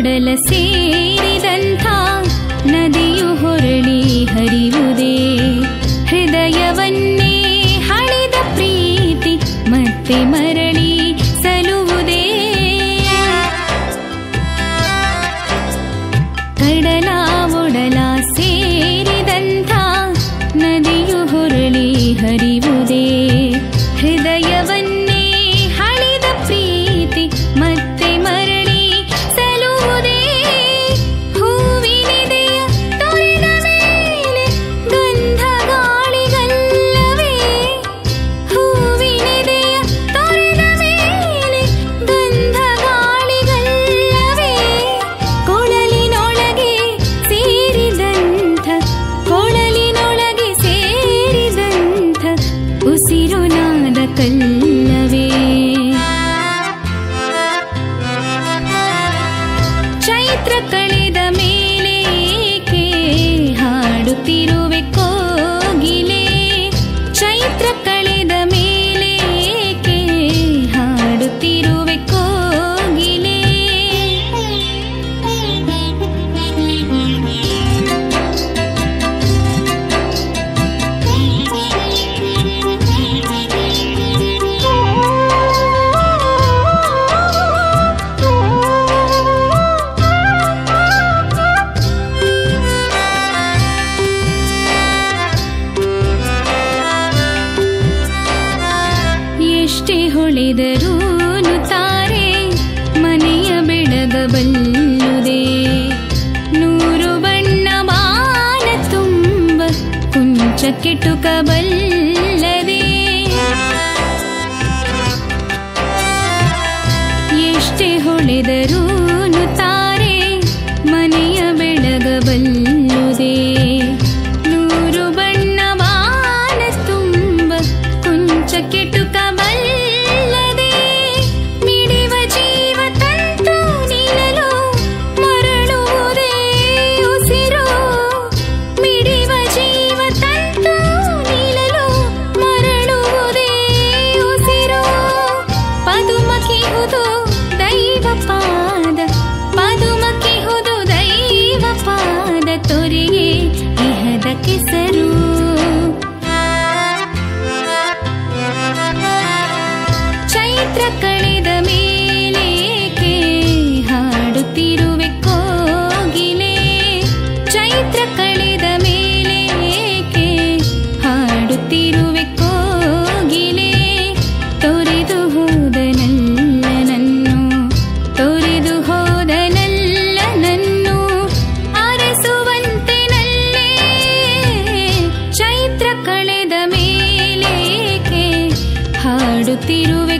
ಒಡಲ ಸೇರಿದಂಥ ನದಿಯು ಹೊರಳಿ ಹರಿಯುವುದೇ ಹೃದಯವನ್ನೇ ಹಳಿದ ಪ್ರೀತಿ ಮತ್ತೆ ಮರಳಿ ಸಲುವುದೇ ಕಡಲ ಒಡಲ ಸೇರಿದಂಥ ನದಿಯು ಹೊರಳಿ ಹರಿಯುವುದೇ ಹೃದಯವನ್ನೇ ಹಳಿದ ಪ್ರೀತಿ ಮತ್ತೆ ಮರಳಿ ಸಲುವುದೇ ಹೂವಿನಿದೆಯ ತೊರೆದ ಮೇಲೆ ಗಂಧ ಗಾಳಿಗಲ್ಲವೇ ಹೂವಿನಿದೆಯ ತೊರೆದ ಮೇಲೆ ಗಂಧ ಗಾಳಿಗಲ್ಲವೇ ಕೊಳಲಿನೊಳಗೆ ಸೇರಿದಂಥ ಕೊಳಲಿನೊಳಗೆ ಸೇರಿದಂಥ ಉಸಿರುನಾದ ಕಲ್ಲವೇ ಚೈತ್ರ ಕಳೆದ ಮೇಲೆ ಏಕೆ ಹಾಡುತ್ತಿರುವೆ ಕೋಗಿಲೆ ಚೈತ್ರ ಕಳೆದ ಮೇಲೆ ಏಕೆ ಹಾಡುತ್ತಿರುವೆ ಕೋಗಿಲೆ ಎಷ್ಟೇ ಹೊಳೆದರೂನು ತಾರೆ ಮನೆಯ ಬೆಳಗಬಲ್ಲುದೇ ನೂರು ಬಣ್ಣ ಬಾನ ತುಂಬ ಕುಂಚ ಕೆಟುಕಬಲ್ಲದೆ ಎಷ್ಟೇ ಹೊಳೆದರೂನು ತಾರೆ ಮನೆಯ ಬೆಳಗಬಲ್ಲುದೇ ನೂರು ಬಣ್ಣ ಬಾನ ತುಂಬ ಕುಂಚ ಕೆಟುಕಬಲ್ಲದೆ ಮಿಡಿವ ಜೀವ ತಂತು ನಿಲ್ಲಲು ಮರಳುವುದೇ ಉಸಿರು ಮಿಡಿವ ಜೀವ ತಂತು ನಿಲ್ಲಲು ಮರಳುವುದೇ ಉಸಿರು ಪದುಮಕಿಹುದು ದೈವ ಪಾದ ಪದುಮಕಿಹುದು ದೈವ ಪಾದ ತೊರೆಯೇ ಇಹದ ಕೆಸರು ಚೈತ್ರ ಕಳೆದ ಮೇಲೇಕೆ ಹಾಡುತ್ತಿರುವೆ ಕೋಗಿಲೆ ಚೈತ್ರ ಕಳೆದ ಮೇಲೇಕೆ ಹಾಡುತ್ತಿರುವೆ ಕೋಗಿಲೆ ತೊರೆದು ಹೋದನಲ್ಲ ನನ್ನು ತೊರೆದು ಹೋದನಲ್ಲ ನನ್ನು ಅರಸುವಂತೆ ನಲ್ಲೇ ಚೈತ್ರ ಕಳೆದ ಮೇಲೇಕೆ ಹಾಡುತ್ತಿರುವೆ